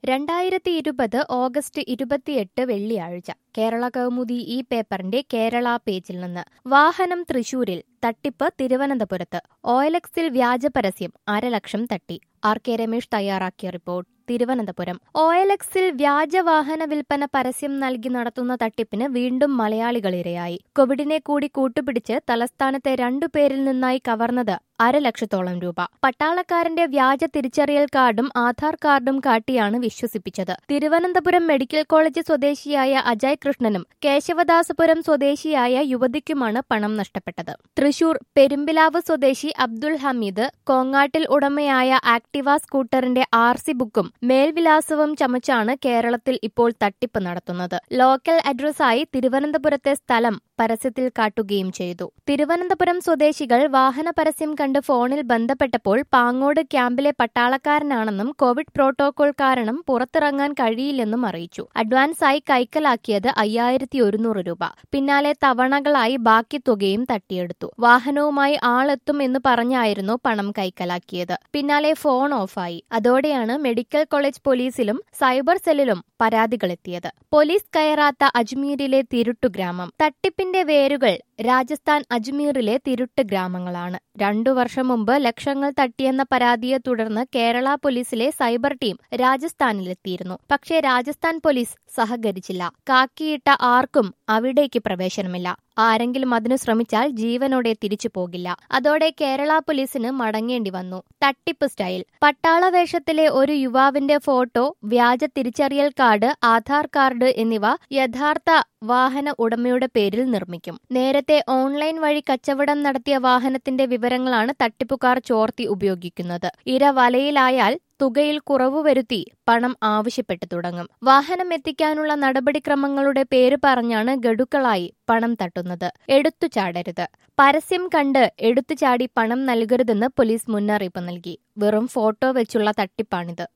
രണ്ടായിരത്തി ഇരുപത് ഓഗസ്റ്റ് ഇരുപത്തിയെട്ട് വെള്ളിയാഴ്ച കേരള കൗമുദി ഈ പേപ്പറിന്റെ കേരള പേജിൽ നിന്ന് വാഹനം തൃശൂരിൽ തട്ടിപ്പ് തിരുവനന്തപുരത്ത് ഓയലക്സിൽ വ്യാജ പരസ്യം അരലക്ഷം തട്ടി ആർ കെ രമേശ് തയ്യാറാക്കിയ റിപ്പോർട്ട് തിരുവനന്തപുരം ഓയലക്സിൽ വ്യാജ വാഹന വിൽപ്പന പരസ്യം നൽകി നടത്തുന്ന തട്ടിപ്പിന് വീണ്ടും മലയാളികൾ ഇരയായി കോവിഡിനെ കൂടി കൂട്ടുപിടിച്ച് തലസ്ഥാനത്തെ രണ്ടു പേരിൽ നിന്നായി കവർന്നത് അരലക്ഷത്തോളം രൂപ പട്ടാളക്കാരന്റെ വ്യാജ തിരിച്ചറിയൽ കാർഡും ആധാർ കാർഡും കാട്ടിയാണ് വിശ്വസിപ്പിച്ചത് തിരുവനന്തപുരം മെഡിക്കൽ കോളേജ് സ്വദേശിയായ അജയ് കൃഷ്ണനും കേശവദാസപുരം സ്വദേശിയായ യുവതിക്കുമാണ് പണം നഷ്ടപ്പെട്ടത് തൃശൂർ പെരുമ്പിലാവ് സ്വദേശി അബ്ദുൾ ഹമീദ് കോങ്ങാട്ടിൽ ഉടമയായ ആക്ടിവ സ്കൂട്ടറിന്റെ ആർ സി ബുക്കും മേൽവിലാസവും ചമച്ചാണ് കേരളത്തിൽ ഇപ്പോൾ തട്ടിപ്പ് നടത്തുന്നത് ലോക്കൽ അഡ്രസ്സായി തിരുവനന്തപുരത്തെ സ്ഥലം പരസ്യത്തിൽ കാട്ടുകയും ചെയ്തു തിരുവനന്തപുരം സ്വദേശികൾ വാഹന പരസ്യം കണ്ട് ഫോണിൽ ബന്ധപ്പെട്ടപ്പോൾ പാങ്ങോട് ക്യാമ്പിലെ പട്ടാളക്കാരനാണെന്നും കോവിഡ് പ്രോട്ടോകോൾ കാരണം പുറത്തിറങ്ങാൻ കഴിയില്ലെന്നും അറിയിച്ചു അഡ്വാൻസായി കൈക്കലാക്കിയത് അയ്യായിരത്തി ഒരുന്നൂറ് രൂപ പിന്നാലെ തവണകളായി ബാക്കി തുകയും തട്ടിയെടുത്തു വാഹനവുമായി ആളെത്തും എന്ന് പറഞ്ഞായിരുന്നു പണം കൈക്കലാക്കിയത് പിന്നാലെ ഫോൺ ഓഫായി അതോടെയാണ് മെഡിക്കൽ കോളേജ് പോലീസിലും സൈബർ സെല്ലിലും പരാതികളെത്തിയത് പോലീസ് കയറാത്ത അജ്മീരിലെ തിരുട്ടു ഗ്രാമം തട്ടിപ്പിന്റെ വേരുകൾ രാജസ്ഥാൻ അജ്മീറിലെ തിരുട്ട് ഗ്രാമങ്ങളാണ് രണ്ടു വർഷം മുമ്പ് ലക്ഷങ്ങൾ തട്ടിയെന്ന പരാതിയെ തുടർന്ന് കേരള പോലീസിലെ സൈബർ ടീം രാജസ്ഥാനിലെത്തിയിരുന്നു പക്ഷേ രാജസ്ഥാൻ പോലീസ് സഹകരിച്ചില്ല കാക്കിയിട്ട ആർക്കും അവിടേക്ക് പ്രവേശനമില്ല ആരെങ്കിലും അതിനു ശ്രമിച്ചാൽ ജീവനോടെ തിരിച്ചു പോകില്ല അതോടെ കേരള പോലീസിന് മടങ്ങേണ്ടി വന്നു തട്ടിപ്പ് സ്റ്റൈൽ പട്ടാള വേഷത്തിലെ ഒരു യുവാവിന്റെ ഫോട്ടോ വ്യാജ തിരിച്ചറിയൽ കാർഡ് ആധാർ കാർഡ് എന്നിവ യഥാർത്ഥ വാഹന ഉടമയുടെ പേരിൽ നിർമ്മിക്കും നേരത്തെ ഓൺലൈൻ വഴി കച്ചവടം നടത്തിയ വാഹനത്തിന്റെ വിവരങ്ങളാണ് തട്ടിപ്പുകാർ ചോർത്തി ഉപയോഗിക്കുന്നത് ഇര വലയിലായാൽ തുകയിൽ കുറവ് വരുത്തി പണം ആവശ്യപ്പെട്ടു തുടങ്ങും വാഹനം എത്തിക്കാനുള്ള നടപടിക്രമങ്ങളുടെ പേര് പറഞ്ഞാണ് ഗഡുക്കളായി പണം തട്ടുന്നത് എടുത്തുചാടരുത് പരസ്യം കണ്ട് എടുത്തുചാടി പണം നൽകരുതെന്ന് പോലീസ് മുന്നറിയിപ്പ് നൽകി വെറും ഫോട്ടോ വെച്ചുള്ള തട്ടിപ്പാണിത്